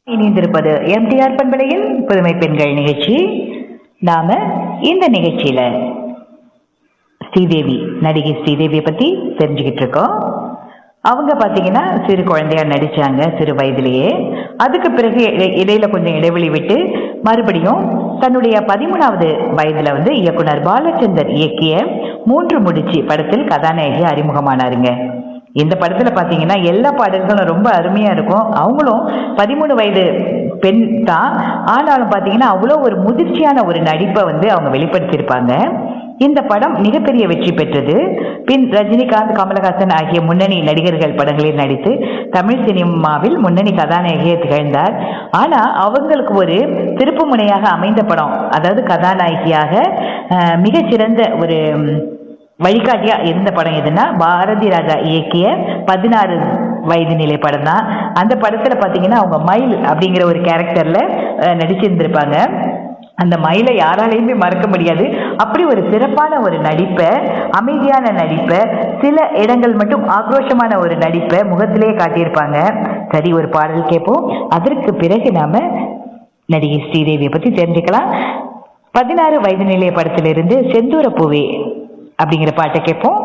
இணைந்திருப்பது எம்டிஆர் பண்பலையில் புதுமை பெண்கள் நிகழ்ச்சி நாம இந்த நிகழ்ச்சியில ஸ்ரீதேவி நடிகை ஸ்ரீதேவியை பத்தி தெரிஞ்சுக்கிட்டு இருக்கோம் அவங்க பாத்தீங்கன்னா சிறு குழந்தையா நடிச்சாங்க சிறு வயதிலேயே அதுக்கு பிறகு இடை- இடையில கொஞ்சம் இடைவெளி விட்டு மறுபடியும் தன்னுடைய பதிமூணாவது வயதுல வந்து இயக்குனர் பாலச்சந்தர் இயக்கிய மூன்று முடிச்சு படத்தில் கதாநாயகி அறிமுகமானாருங்க இந்த படத்துல பாத்தீங்கன்னா எல்லா பாடல்களும் ரொம்ப அருமையா இருக்கும் அவங்களும் பதிமூணு வயது பெண் தான் ஆனாலும் பாத்தீங்கன்னா அவ்வளோ ஒரு முதிர்ச்சியான ஒரு நடிப்பை வந்து அவங்க வெளிப்படுத்தியிருப்பாங்க இந்த படம் மிகப்பெரிய வெற்றி பெற்றது பின் ரஜினிகாந்த் கமலஹாசன் ஆகிய முன்னணி நடிகர்கள் படங்களில் நடித்து தமிழ் சினிமாவில் முன்னணி கதாநாயகியை திகழ்ந்தார் ஆனா அவங்களுக்கு ஒரு திருப்பு முனையாக அமைந்த படம் அதாவது கதாநாயகியாக அஹ், மிகச்சிறந்த ஒரு ம், வழிகாட்டியா இருந்த படம் எதுனா பாரதி ராஜா இயக்கிய பதினாறு வயது நிலை படம் தான் அந்த படத்துல பாத்தீங்கன்னா அவங்க மயில் அப்படிங்கிற ஒரு கேரக்டர்ல அஹ், நடிச்சிருந்திருப்பாங்க அந்த மயிலை யாராலையுமே மறக்க முடியாது அப்படி ஒரு சிறப்பான ஒரு நடிப்பை அமைதியான நடிப்பை சில இடங்கள் மட்டும் ஆக்ரோஷமான ஒரு நடிப்பை முகத்திலேயே காட்டியிருப்பாங்க சரி ஒரு பாடல் கேட்போம் அதற்கு பிறகு நாம நடிகை ஸ்ரீதேவியை பத்தி தெரிஞ்சுக்கலாம் பதினாறு வயது நிலைய படத்திலிருந்து செந்தூர பூவே அப்படிங்கிற பாட்டை கேட்போம்